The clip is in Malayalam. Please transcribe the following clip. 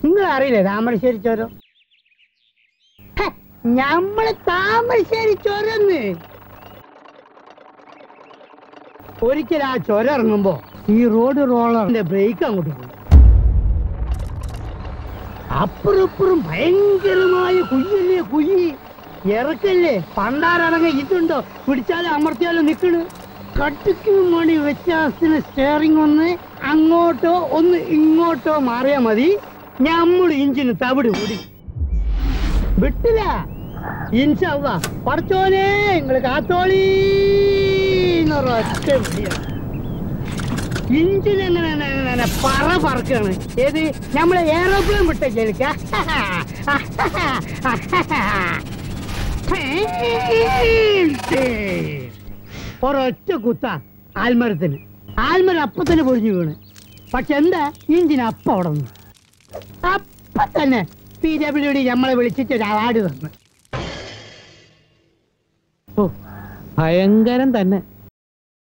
നിങ്ങൾ അറിയില്ലേ താമരശ്ശേരി ചോരം ഹെ, ഞമ്മള് താമരശ്ശേരി ചോരന്ന് ഒരിക്കൽ ആ ചുരം ഇറങ്ങുമ്പോ ഈ റോഡ് റോളറിന്റെ ബ്രേക്ക് അങ്ങോട്ട് പോയി അപ്പുറം ഇപ്പുറം ഭയങ്കരമായ കുയ്യല്ലേ കുയ്യി ഇറക്കല്ലേ പണ്ടാരടങ്ങ ഇതുണ്ടോ പിടിച്ചാലും അമർത്തിയാലും നിക്കണ് കട്ടിക്കും മണി വ്യത്യാസത്തിന് സ്റ്റിയറിംഗ് ഒന്ന് അങ്ങോട്ടോ ഒന്ന് ഇങ്ങോട്ടോ മാറിയാ മതി ഞമ്മൾ ഇഞ്ചിന് തവിട് കൂടി വിട്ടില്ല ഇൻഷല്ല പഠിച്ചോനെ നിങ്ങള് കാത്തോളീ എന്നൊരൊറ്റ വിളിയാണ് ഇഞ്ചിൻ എങ്ങനെ ന- ന- ന- പറ പറക്കാണ് ഏത് നമ്മളെ എയറോപ്ലെയിൻ വിട്ട കേൾക്ക ഒരൊറ്റ കുത്ത ആൽമരത്തിന് ആൽമരം അപ്പൊ തന്നെ പൊഴിഞ്ഞു വീണ് പക്ഷെ എന്താ ഇഞ്ചിൻ അപ്പ അവിടെ നിന്ന് അപ്പൊ തന്നെ പി ഡബ്ല്യു ഡി നമ്മളെ വിളിച്ചിട്ട് ഒരു അവാർഡ് തന്നു ഓ ഭയങ്കരം തന്നെ